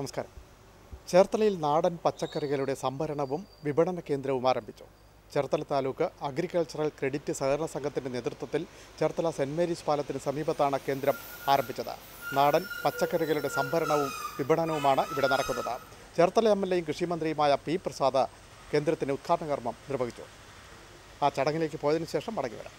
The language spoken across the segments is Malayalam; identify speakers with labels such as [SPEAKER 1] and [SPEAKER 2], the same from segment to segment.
[SPEAKER 1] നമസ്കാരം ചേർത്തലയിൽ നാടൻ പച്ചക്കറികളുടെ സംഭരണവും വിപണന കേന്ദ്രവും ആരംഭിച്ചു ചേർത്തല താലൂക്ക് അഗ്രികൾച്ചറൽ ക്രെഡിറ്റ് സഹകരണ സംഘത്തിന്റെ നേതൃത്വത്തിൽ ചേർത്തല സെന്റ് മേരീസ് പാലത്തിന് സമീപത്താണ് കേന്ദ്രം ആരംഭിച്ചത് നാടൻ പച്ചക്കറികളുടെ സംഭരണവും വിപണനവുമാണ് ഇവിടെ നടക്കുന്നത് ചേർത്തല എം എൽ എയും കൃഷിമന്ത്രിയുമായ പി പ്രസാദ് കേന്ദ്രത്തിന്റെ ഉദ്ഘാടന കർമ്മം നിർവഹിച്ചു ആ ചടങ്ങിലേക്ക് പോയതിനു ശേഷം മടങ്ങി വരാം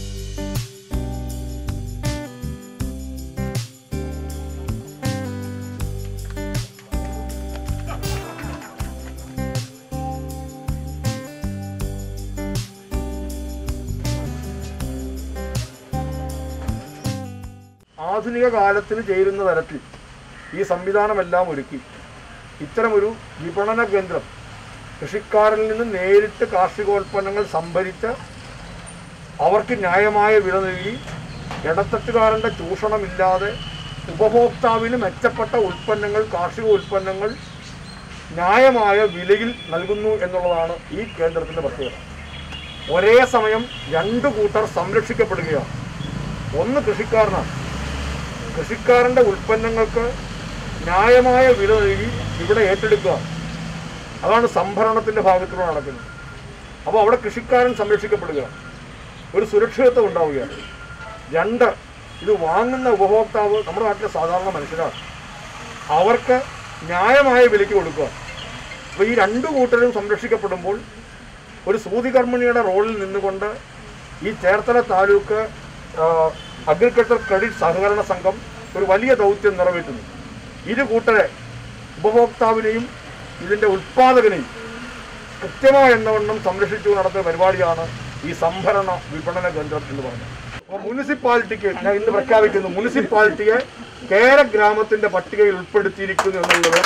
[SPEAKER 2] ആധുനിക കാലത്തിന് ചേരുന്ന തരത്തിൽ ഈ സംവിധാനമെല്ലാം ഒരുക്കി ഇത്തരമൊരു വിപണന കേന്ദ്രം കൃഷിക്കാരിൽ നിന്ന് നേരിട്ട് കാർഷികോൽപ്പന്നങ്ങൾ സംഭരിച്ച് അവർക്ക് ന്യായമായ വില നൽകി ഇടത്തട്ടുകാരൻ്റെ ചൂഷണമില്ലാതെ ഉപഭോക്താവിന് മെച്ചപ്പെട്ട ഉൽപ്പന്നങ്ങൾ കാർഷിക ഉൽപ്പന്നങ്ങൾ ന്യായമായ വിലയിൽ നൽകുന്നു എന്നുള്ളതാണ് ഈ കേന്ദ്രത്തിൻ്റെ പ്രത്യേകത ഒരേ സമയം രണ്ട് കൂട്ടർ സംരക്ഷിക്കപ്പെടുകയാണ് ഒന്ന് കൃഷിക്കാരനാണ് കൃഷിക്കാരൻ്റെ ഉൽപ്പന്നങ്ങൾക്ക് ന്യായമായ വില നൽകി ഇവിടെ ഏറ്റെടുക്കുക അതാണ് സംഭരണത്തിൻ്റെ ഭാഗത്തിലൂടെ നടക്കുന്നത് അപ്പോൾ അവിടെ കൃഷിക്കാരൻ സംരക്ഷിക്കപ്പെടുക ഒരു സുരക്ഷിതത്വം ഉണ്ടാവുകയാണ് രണ്ട് ഇത് വാങ്ങുന്ന ഉപഭോക്താവ് നമ്മുടെ നാട്ടിലെ സാധാരണ മനുഷ്യരാണ് അവർക്ക് ന്യായമായ വിലയ്ക്ക് കൊടുക്കുക അപ്പോൾ ഈ രണ്ട് കൂട്ടരും സംരക്ഷിക്കപ്പെടുമ്പോൾ ഒരു സൂതികർമ്മിണിയുടെ റോളിൽ നിന്നുകൊണ്ട് ഈ ചേർത്തല താലൂക്ക് അഗ്രികൾച്ചർ ക്രെഡിറ്റ് സഹകരണ സംഘം ഒരു വലിയ ദൗത്യം നിറവേറ്റുന്നു ഇരു കൂട്ടരെ ഉപഭോക്താവിനെയും ഇതിൻ്റെ ഉൽപ്പാദകനെയും കൃത്യമായ എന്നവണ്ണം സംരക്ഷിച്ചു നടത്തുന്ന പരിപാടിയാണ് ഈ സംഭരണ വിപണന കേന്ദ്രം എന്ന് പറയുന്നത് അപ്പോൾ മുനിസിപ്പാലിറ്റിക്ക് ഞാൻ ഇന്ന് പ്രഖ്യാപിക്കുന്നു മുനിസിപ്പാലിറ്റിയെ കേര ഗ്രാമത്തിന്റെ പട്ടികയിൽ ഉൾപ്പെടുത്തിയിരിക്കുന്നു എന്നുള്ളത്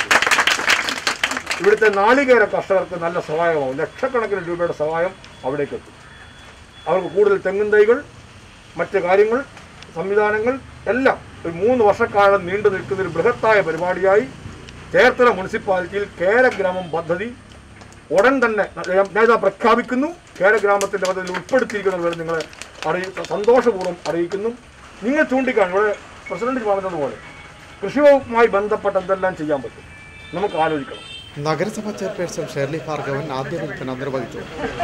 [SPEAKER 2] ഇവിടുത്തെ നാളികേര കർഷകർക്ക് നല്ല സഹായമാവും ലക്ഷക്കണക്കിന് രൂപയുടെ സഹായം അവിടേക്ക് എത്തും അവർക്ക് കൂടുതൽ തെങ്ങും തൈകൾ മറ്റ് കാര്യങ്ങൾ സംവിധാനങ്ങൾ എല്ലാം ഒരു മൂന്ന് വർഷക്കാലം നീണ്ടു നിൽക്കുന്ന ഒരു ബൃഹത്തായ പരിപാടിയായി ചേർത്തല മുനിസിപ്പാലിറ്റിയിൽ കേരഗ്രാമം പദ്ധതി ഉടൻ തന്നെ ഞാൻ- ഞാനിതാ പ്രഖ്യാപിക്കുന്നു കേരഗ്രാമത്തിൻ്റെ പദ്ധതിയിൽ ഉൾപ്പെടുത്തിയിരിക്കുന്നത് നിങ്ങളെ അറിയി സന്തോഷപൂർവ്വം അറിയിക്കുന്നു നിങ്ങൾ ചൂണ്ടിക്കാണും ഇവിടെ പ്രസിഡന്റ് പറഞ്ഞതുപോലെ കൃഷിയുമായി ബന്ധപ്പെട്ട് എന്തെല്ലാം ചെയ്യാൻ പറ്റും നമുക്ക് ആലോചിക്കണം
[SPEAKER 1] നഗരസഭാ ചെയർപേഴ്സൺ ഷെർലി ഭാർഗവൻ ആദ്യ വിൽപ്പന നിർവഹിച്ചു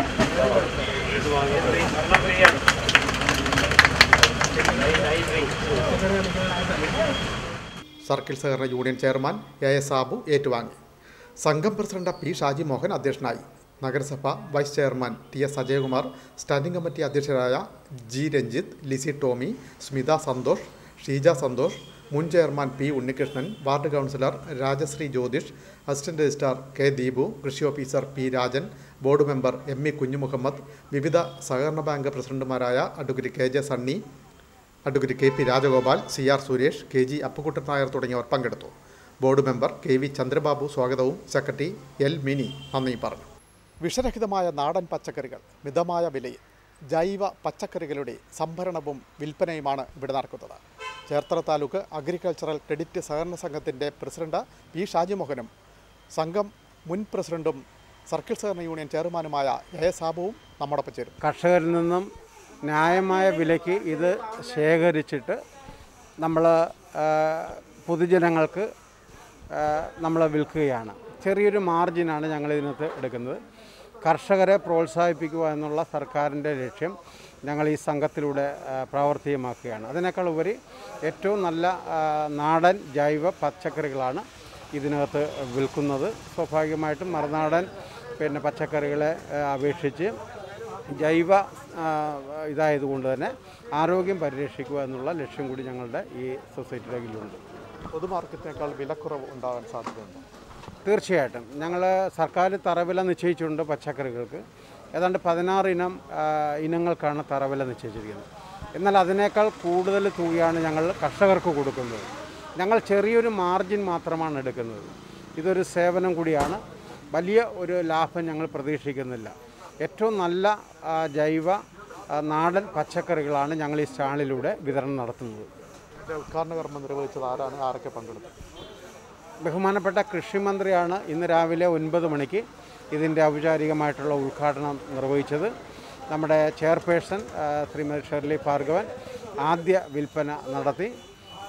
[SPEAKER 1] സർക്കിൾ സഹകരണ union chairman A S Sabu ഏറ്റുവാങ്ങി സംഘം പ്രസിഡന്റ് പി ഷാജി മോഹൻ അധ്യക്ഷനായി നഗരസഭ vice chairman T S Ajayakumar standing committee അധ്യക്ഷരായ ജി രഞ്ജിത്ത് ലിസി ടോമി സ്മിത സന്തോഷ് ഷീജ സന്തോഷ് മുൻ chairman P Unnikrishnan ward councillor Rajasree Jyothish assistant registrar K Deepu കൃഷി officer P Rajan board member M E Kunjumuhammed വിവിധ സഹകരണ ബാങ്ക് പ്രസിഡന്റുമാരായ advocate K J Sunny advocate K P Rajagopal C R Suresh K G Appukuttan Nair തുടങ്ങിയവർ പങ്കെടുത്തു board member K V Chandrababu സ്വാഗതവും സെക്രട്ടറി എൽ മിനി നന്ദി പറഞ്ഞു വിഷരഹിതമായ നാടൻ പച്ചക്കറികൾ മിതമായ വിലയിൽ ജൈവ പച്ചക്കറികളുടെ സംഭരണവും വിൽപ്പനയുമാണ് ഇവിടെ നടക്കുന്നത് ചേർത്തല താലൂക്ക് അഗ്രികൾച്ചറൽ ക്രെഡിറ്റ് സഹകരണ സംഘത്തിൻ്റെ പ്രസിഡന്റ് പി ഷാജിമോഹനും സംഘം മുൻ പ്രസിഡന്റും സർക്കിൾ സഹകരണ യൂണിയൻ ചെയർമാനുമായ എ സാബുവും നമ്മോടൊപ്പം ചേരും
[SPEAKER 3] കർഷകരിൽ നിന്നും ന്യായമായ വിലയ്ക്ക് ഇത് ശേഖരിച്ചിട്ട് നമ്മൾ പൊതുജനങ്ങൾക്ക് നമ്മൾ വിൽക്കുകയാണ് ചെറിയൊരു മാർജിനാണ് ഞങ്ങൾ ഇതിനകത്ത് എടുക്കുന്നത് കർഷകരെ പ്രോത്സാഹിപ്പിക്കുക എന്നുള്ള സർക്കാരിൻ്റെ ലക്ഷ്യം ഞങ്ങൾ ഈ സംഘത്തിലൂടെ ആ, പ്രാവർത്തികമാക്കുകയാണ് അതിനേക്കാൾ ഉപരി ഏറ്റവും നല്ല ആ, നാടൻ ജൈവ പച്ചക്കറികളാണ് ഇതിനകത്ത് വിൽക്കുന്നത് സ്വാഭാവികമായിട്ടും മറുനാടൻ പിന്നെ പച്ചക്കറികളെ ആ, അപേക്ഷിച്ച് ജൈവ ആ, ഇതായതുകൊണ്ട് തന്നെ ആരോഗ്യം പരിരക്ഷിക്കുക എന്നുള്ള ലക്ഷ്യം കൂടി ഞങ്ങളുടെ ഈ സൊസൈറ്റിയുടെ കീഴിലുണ്ട്
[SPEAKER 1] പൊതുമാർക്കറ്റിനേക്കാൾ വിലക്കുറവ് ഉണ്ടാകാൻ സാധ്യതയുണ്ട്
[SPEAKER 3] തീർച്ചയായിട്ടും ഞങ്ങൾ സർക്കാർ തറവില നിശ്ചയിച്ചിട്ടുണ്ട് പച്ചക്കറികൾക്ക് ഏതാണ്ട് പതിനാറ് ഇനം ആ, ഇനങ്ങൾക്കാണ് തറവില നിശ്ചയിച്ചിരിക്കുന്നത് എന്നാൽ അതിനേക്കാൾ കൂടുതൽ തുകയാണ് ഞങ്ങൾ കർഷകർക്ക് കൊടുക്കുന്നത് ഞങ്ങൾ ചെറിയൊരു മാർജിൻ മാത്രമാണ് എടുക്കുന്നത് ഇതൊരു സേവനം കൂടിയാണ് വലിയ ഒരു ലാഭം ഞങ്ങൾ പ്രതീക്ഷിക്കുന്നില്ല ഏറ്റവും നല്ല ആ, ജൈവ ആ, നാടൻ പച്ചക്കറികളാണ് ഞങ്ങൾ ഈ സ്റ്റാളിലൂടെ വിതരണം നടത്തുന്നത്
[SPEAKER 1] ഇതിന്റെ ഉദ്ഘാടന കർമ്മം നിർവഹിച്ചത് ആരാണ് ആരൊക്കെ പങ്കെടുത്തു
[SPEAKER 3] ബഹുമാനപ്പെട്ട കൃഷിമന്ത്രിയാണ് ഇന്ന് രാവിലെ ഒൻപത് മണിക്ക് ഇതിൻ്റെ ഔപചാരികമായിട്ടുള്ള ഉദ്ഘാടനം നിർവഹിച്ചത് നമ്മുടെ ചെയർപേഴ്സൺ ആ, ശ്രീമതി ഷെർലി ഭാർഗവൻ ആദ്യ വിൽപ്പന നടത്തി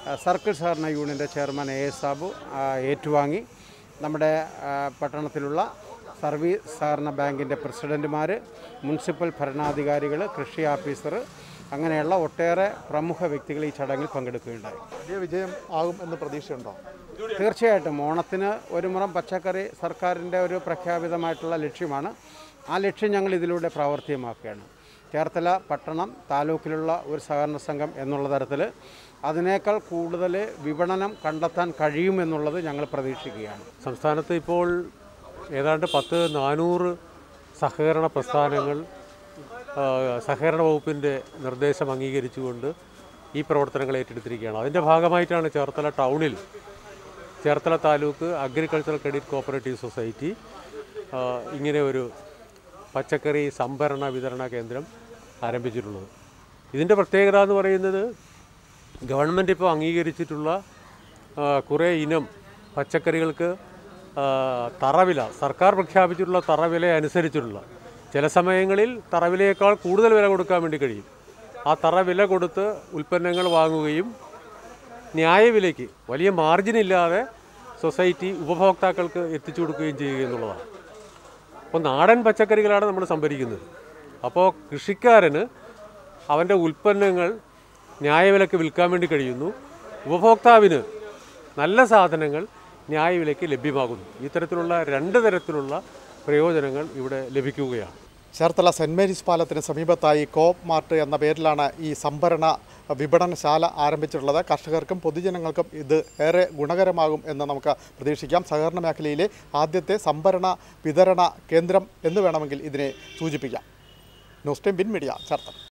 [SPEAKER 3] ആ, സർക്കിൾ സഹകരണ യൂണിയൻ്റെ ചെയർമാൻ എ എസ് സാബു ആ, ഏറ്റുവാങ്ങി നമ്മുടെ ആ, പട്ടണത്തിലുള്ള സർവീസ് സഹകരണ ബാങ്കിൻ്റെ പ്രസിഡൻറ്റുമാർ മുനിസിപ്പൽ ഭരണാധികാരികൾ കൃഷി ഓഫീസർ അങ്ങനെയുള്ള ഒട്ടേറെ പ്രമുഖ വ്യക്തികൾ ഈ ചടങ്ങിൽ പങ്കെടുക്കുകയുണ്ടായി
[SPEAKER 1] വലിയ വിജയം ആകും എന്ന് പ്രതീക്ഷയുണ്ടോ
[SPEAKER 3] തീർച്ചയായിട്ടും ഓണത്തിന് ഒരു മുറം പച്ചക്കറി സർക്കാരിൻ്റെ ഒരു പ്രഖ്യാപിതമായിട്ടുള്ള ലക്ഷ്യമാണ് ആ ലക്ഷ്യം ഞങ്ങൾ ഇതിലൂടെ പ്രാവർത്തികമാക്കുകയാണ് ചേർത്തല പട്ടണം താലൂക്കിലുള്ള ഒരു സഹകരണ സംഘം എന്നുള്ള തരത്തിൽ അതിനേക്കാൾ കൂടുതൽ വിപണനം കണ്ടെത്താൻ കഴിയുമെന്നുള്ളത് ഞങ്ങൾ പ്രതീക്ഷിക്കുകയാണ്
[SPEAKER 4] സംസ്ഥാനത്ത് ഇപ്പോൾ ഏതാണ്ട് പത്ത് നാനൂറ് സഹകരണ പ്രസ്ഥാനങ്ങൾ ആ, സഹകരണ വകുപ്പിൻ്റെ നിർദ്ദേശം അംഗീകരിച്ചുകൊണ്ട് ഈ പ്രവർത്തനങ്ങൾ ഏറ്റെടുത്തിരിക്കുകയാണ് അതിൻ്റെ ഭാഗമായിട്ടാണ് ചേർത്തല ടൗണിൽ Cherthala taluk agricultural credit cooperative society ആ, ഇങ്ങനെ ഒരു പച്ചക്കറി സംഭരണ വിതരണ കേന്ദ്രം ആരംഭിച്ചിട്ടുള്ളത് ഇതിൻ്റെ പ്രത്യേകത എന്ന് പറയുന്നത് ഗവൺമെൻറ് ഇപ്പോൾ അംഗീകരിച്ചിട്ടുള്ള ആ, കുറേ ഇനം പച്ചക്കറികൾക്ക് ആ, തറവില സർക്കാർ പ്രഖ്യാപിച്ചിട്ടുള്ള തറവില അനുസരിച്ചിട്ടുള്ള ചില സമയങ്ങളിൽ തറവിലയേക്കാൾ കൂടുതൽ വില കൊടുക്കാൻ വേണ്ടി കഴിയും ആ തറവില കൊടുത്ത് ഉൽപ്പന്നങ്ങൾ വാങ്ങുകയും ന്യായവിലയ്ക്ക് വലിയ മാർജിൻ ഇല്ലാതെ സൊസൈറ്റി ഉപഭോക്താക്കൾക്ക് എത്തിച്ചു കൊടുക്കുകയും ചെയ്യുക എന്നുള്ളതാണ് അപ്പോൾ നാടൻ പച്ചക്കറികളാണ് നമ്മൾ സംഭരിക്കുന്നത് അപ്പോൾ കൃഷിക്കാരന് അവൻ്റെ ഉൽപ്പന്നങ്ങൾ ന്യായവിലയ്ക്ക് വിൽക്കാൻ വേണ്ടി കഴിയുന്നു ഉപഭോക്താവിന് നല്ല സാധനങ്ങൾ ന്യായവിലയ്ക്ക് ലഭ്യമാകുന്നു ഇത്തരത്തിലുള്ള രണ്ട് തരത്തിലുള്ള പ്രയോജനങ്ങൾ ഇവിടെ ലഭിക്കുകയാണ്
[SPEAKER 1] ചേർത്തല സെൻറ് മേരീസ് പാലത്തിന് സമീപത്തായി കോപ്പ് മാർട്ട് എന്ന പേരിലാണ് ഈ സംഭരണ വിപണനശാല ആരംഭിച്ചിട്ടുള്ളത് കർഷകർക്കും പൊതുജനങ്ങൾക്കും ഇത് ഏറെ ഗുണകരമാകും എന്ന് നമുക്ക് പ്രതീക്ഷിക്കാം സഹകരണ മേഖലയിലെ ആദ്യത്തെ സംഭരണ വിതരണ കേന്ദ്രം എന്ന് വേണമെങ്കിൽ ഇതിനെ സൂചിപ്പിക്കാം ന്യൂസ് ടൈം ബിൻ മീഡിയ ചേർത്തല